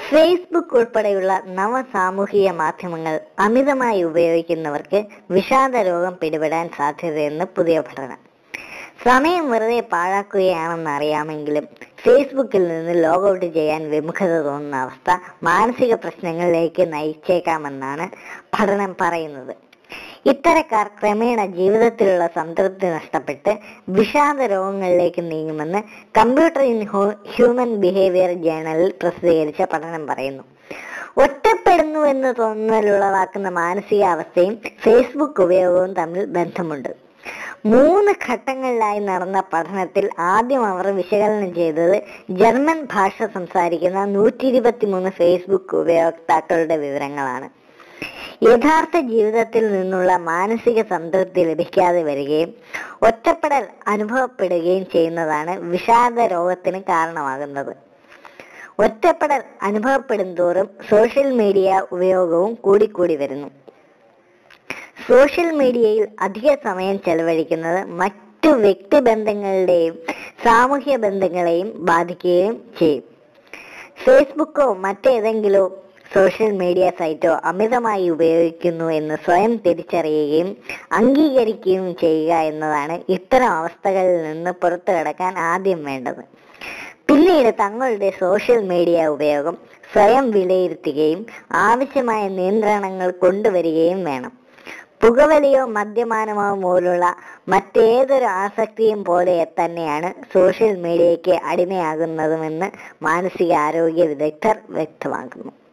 Facebook ഉൾപ്പെടെയുള്ള നവ സാമൂഹിക മാധ്യമങ്ങൾ അമിതമായി ഉപയോഗിക്കുന്നവർക്ക് വിഷാദ രോഗം പിടിപെടാൻ സാധ്യതയെന്ന് പുതിയ പഠനം സമയം വെറുതെ പാഴാക്കുകയാണെന്ന് അറിയാമെങ്കിലും ഫേസ്ബുക്കിൽ നിന്ന് ലോഗൌട്ട് ചെയ്യാൻ വിമുഖത തോന്നുന്ന അവസ്ഥ മാനസിക പ്രശ്നങ്ങളിലേക്ക് നയിച്ചേക്കാമെന്നാണ് പഠനം പറയുന്നത് ഇത്തരക്കാർ ക്രമേണ ജീവിതത്തിലുള്ള സംതൃപ്തി നഷ്ടപ്പെട്ട് വിഷാദ രോഗങ്ങളിലേക്ക് നീങ്ങുമെന്ന് കമ്പ്യൂട്ടർ ഇൻ ഹ്യൂമൻ ബിഹേവിയർ ജേണലിൽ പ്രസിദ്ധീകരിച്ച പഠനം പറയുന്നു ഒറ്റപ്പെടുന്നു എന്ന് തോന്നലുളവാക്കുന്ന മാനസികാവസ്ഥയും ഫേസ്ബുക്ക് ഉപയോഗവും തമ്മിൽ ബന്ധമുണ്ട് മൂന്ന് ഘട്ടങ്ങളിലായി നടന്ന പഠനത്തിൽ ആദ്യം അവർ വിശകലനം ചെയ്തത് ജർമ്മൻ ഭാഷ സംസാരിക്കുന്ന നൂറ്റി ഇരുപത്തിമൂന്ന് ഫേസ്ബുക്ക് ഉപയോക്താക്കളുടെ വിവരങ്ങളാണ് യഥാർത്ഥ ജീവിതത്തിൽ നിന്നുള്ള മാനസിക സംതൃപ്തി ലഭിക്കാതെ വരികയും ഒറ്റപ്പെടൽ അനുഭവപ്പെടുകയും ചെയ്യുന്നതാണ് വിഷാദ രോഗത്തിന് കാരണമാകുന്നത് ഒറ്റപ്പെടൽ അനുഭവപ്പെടും തോറും സോഷ്യൽ മീഡിയ ഉപയോഗവും കൂടിക്കൂടി വരുന്നു സോഷ്യൽ മീഡിയയിൽ അധിക സമയം ചെലവഴിക്കുന്നത് മറ്റു വ്യക്തിബന്ധങ്ങളുടെയും സാമൂഹ്യ ബന്ധങ്ങളെയും ബാധിക്കുകയും ചെയ്യും ഫേസ്ബുക്കോ മറ്റേതെങ്കിലോ സോഷ്യൽ മീഡിയ സൈറ്റോ അമിതമായി ഉപയോഗിക്കുന്നു എന്ന് സ്വയം തിരിച്ചറിയുകയും അംഗീകരിക്കുകയും ചെയ്യുക എന്നതാണ് ഇത്തരം അവസ്ഥകളിൽ നിന്ന് പുറത്തു കടക്കാൻ ആദ്യം വേണ്ടത് പിന്നീട് തങ്ങളുടെ സോഷ്യൽ മീഡിയ ഉപയോഗം സ്വയം വിലയിരുത്തുകയും ആവശ്യമായ നിയന്ത്രണങ്ങൾ കൊണ്ടുവരികയും വേണം പുകവലിയോ മദ്യപാനമോ പോലുള്ള മറ്റേതൊരു ആസക്തിയും പോലെ തന്നെയാണ് സോഷ്യൽ മീഡിയയ്ക്ക് അടിമയാകുന്നതുമെന്ന് മാനസികാരോഗ്യ വിദഗ്ധർ വ്യക്തമാക്കുന്നു